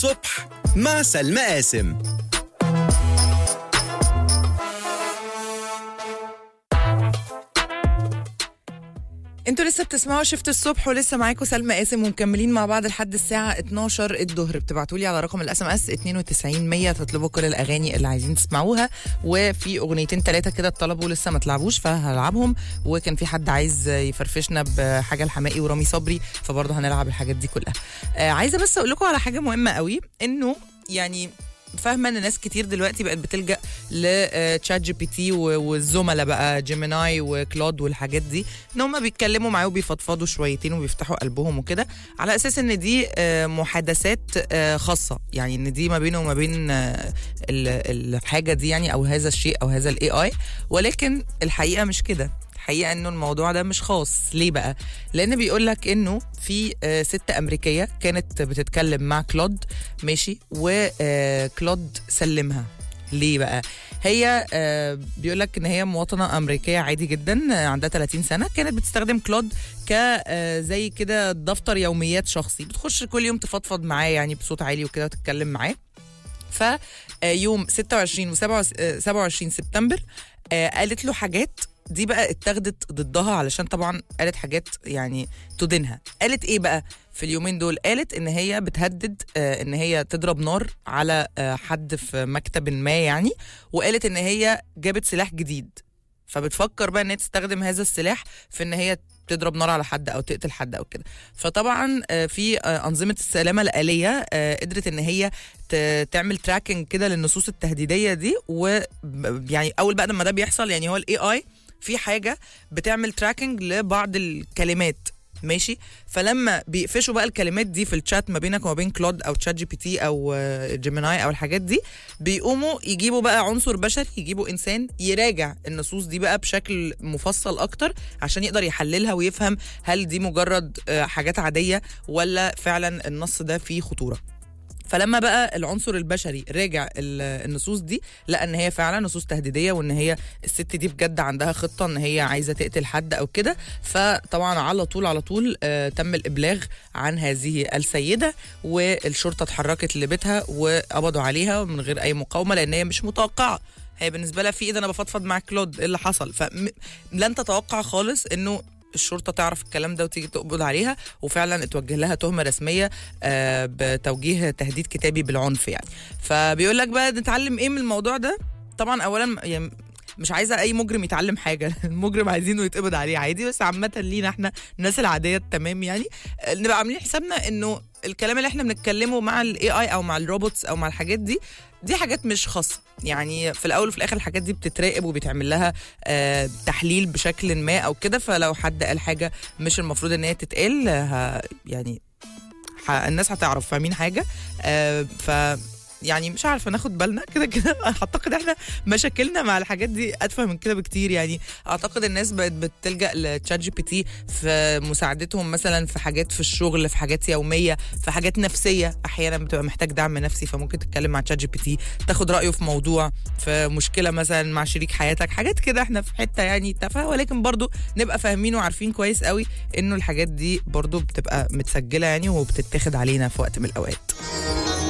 الصبح مع سلمى قاسم انتوا لسه بتسمعوا شفت الصبح ولسه معاكم سلمى قاسم ومكملين مع بعض لحد الساعه 12 الظهر بتبعتوا لي على رقم الاس ام اس 92 100 تطلبوا كل الاغاني اللي عايزين تسمعوها وفي اغنيتين ثلاثه كده اتطلبوا لسه ما اتلعبوش فهلعبهم وكان في حد عايز يفرفشنا بحاجه الحماقي ورامي صبري فبرضه هنلعب الحاجات دي كلها آه عايزه بس اقول لكم على حاجه مهمه قوي انه يعني فاهمه ان ناس كتير دلوقتي بقت بتلجا لتشات جي بي تي والزملاء بقى جيميناي وكلود والحاجات دي ان هم بيتكلموا معاه وبيفضفضوا شويتين وبيفتحوا قلبهم وكده على اساس ان دي آه، محادثات آه، خاصه يعني ان دي ما بينه وما بين آه، ال- الحاجه دي يعني او هذا الشيء او هذا الاي اي ولكن الحقيقه مش كده الحقيقه انه الموضوع ده مش خاص ليه بقى لان بيقول لك انه في آه، ست امريكيه كانت بتتكلم مع كلود ماشي وكلود سلمها ليه بقى هي بيقول لك ان هي مواطنه امريكيه عادي جدا آه، عندها 30 سنه كانت بتستخدم كلود ك آه، زي كده دفتر يوميات شخصي بتخش كل يوم تفضفض معاه يعني بصوت عالي وكده وتتكلم معاه فيوم 26 و 27 سبتمبر آه، قالت له حاجات دي بقى اتاخدت ضدها علشان طبعا قالت حاجات يعني تدينها قالت ايه بقى في اليومين دول قالت ان هي بتهدد آه، ان هي تضرب نار على آه، حد في مكتب ما يعني وقالت ان هي جابت سلاح جديد فبتفكر بقى ان هي تستخدم هذا السلاح في ان هي تضرب نار على حد او تقتل حد او كده فطبعا آه، في آه، انظمه السلامه الاليه آه، قدرت ان هي ت- تعمل تراكنج كده للنصوص التهديديه دي ويعني اول بقى لما ده بيحصل يعني هو الاي اي في حاجه بتعمل تراكنج لبعض الكلمات ماشي فلما بيقفشوا بقى الكلمات دي في الشات ما بينك وما بين كلود او تشات جي بي تي او آه، جيميناي او الحاجات دي بيقوموا يجيبوا بقى عنصر بشري يجيبوا انسان يراجع النصوص دي بقى بشكل مفصل اكتر عشان يقدر يحللها ويفهم هل دي مجرد آه، حاجات عاديه ولا فعلا النص ده فيه خطوره فلما بقى العنصر البشري راجع ال- النصوص دي لقى ان هي فعلا نصوص تهديديه وان هي الست دي بجد عندها خطه ان هي عايزه تقتل حد او كده فطبعا على طول على طول آه تم الابلاغ عن هذه السيده والشرطه اتحركت لبيتها وقبضوا عليها من غير اي مقاومه لان هي مش متوقعه هي بالنسبه لها في ايه ده انا بفضفض مع كلود ايه اللي حصل فلن تتوقع خالص انه الشرطه تعرف الكلام ده وتيجي تقبض عليها وفعلا اتوجه لها تهمه رسميه آه، بتوجيه تهديد كتابي بالعنف يعني فبيقول لك بقى نتعلم ايه من الموضوع ده طبعا اولا يعني مش عايزه اي مجرم يتعلم حاجه المجرم عايزينه يتقبض عليه عادي بس عامه لينا احنا الناس العاديه التمام يعني آه، نبقى عاملين حسابنا انه الكلام اللي احنا بنتكلمه مع الاي اي او مع الروبوتس او مع الحاجات دي دي حاجات مش خاصه يعني في الاول وفي الاخر الحاجات دي بتتراقب وبيتعمل لها آه تحليل بشكل ما او كده فلو حد قال حاجه مش المفروض ان هي تتقال آه يعني ح- الناس هتعرف فاهمين حاجه آه ف يعني مش عارفه ناخد بالنا كده كده اعتقد احنا مشاكلنا مع الحاجات دي ادفع من كده بكتير يعني اعتقد الناس بقت بتلجا لتشات جي بي تي في مساعدتهم مثلا في حاجات في الشغل في حاجات يوميه في حاجات نفسيه احيانا بتبقى محتاج دعم نفسي فممكن تتكلم مع تشات جي بي تي تاخد رايه في موضوع في مشكله مثلا مع شريك حياتك حاجات كده احنا في حته يعني تافهه ولكن برضو نبقى فاهمين وعارفين كويس قوي انه الحاجات دي برضو بتبقى متسجله يعني وبتتاخد علينا في وقت من الاوقات